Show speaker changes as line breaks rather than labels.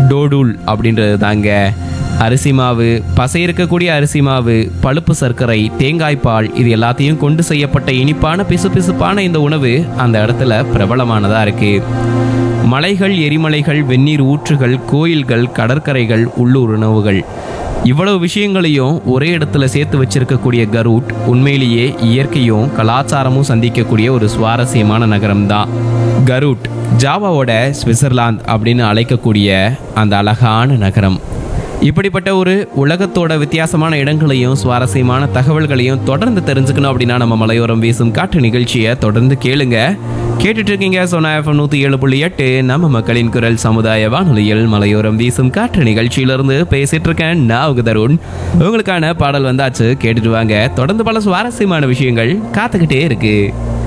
டோடூல் அப்படின்றது தாங்க அரிசி மாவு பசை இருக்கக்கூடிய அரிசி மாவு பழுப்பு சர்க்கரை தேங்காய் பால் இது எல்லாத்தையும் கொண்டு செய்யப்பட்ட இனிப்பான பிசுபிசுப்பான இந்த உணவு அந்த இடத்துல பிரபலமானதா இருக்கு மலைகள் எரிமலைகள் வெந்நீர் ஊற்றுகள் கோயில்கள் கடற்கரைகள் உள்ளூர் உணவுகள் இவ்வளவு விஷயங்களையும் ஒரே இடத்துல சேர்த்து வச்சிருக்கக்கூடிய கரூட் உண்மையிலேயே இயற்கையும் கலாச்சாரமும் சந்திக்கக்கூடிய ஒரு சுவாரஸ்யமான நகரம் தான் கரூட் ஜாவாவோட சுவிட்சர்லாந்து அப்படின்னு அழைக்கக்கூடிய அந்த அழகான நகரம் இப்படிப்பட்ட ஒரு உலகத்தோட வித்தியாசமான இடங்களையும் சுவாரஸ்யமான தகவல்களையும் தொடர்ந்து தெரிஞ்சுக்கணும் அப்படின்னா நம்ம மலையோரம் வீசும் காற்று நிகழ்ச்சியை தொடர்ந்து கேளுங்க கேட்டுட்டு இருக்கீங்க சோனா எஃப்எம் நூற்றி ஏழு புள்ளி எட்டு நம்ம மக்களின் குரல் சமுதாய வானொலியில் மலையோரம் வீசும் காற்று நிகழ்ச்சியிலிருந்து பேசிட்டு இருக்கேன் நான் உங்க தருண் உங்களுக்கான பாடல் வந்தாச்சு கேட்டுட்டு வாங்க தொடர்ந்து பல சுவாரஸ்யமான விஷயங்கள் காத்துக்கிட்டே இருக்கு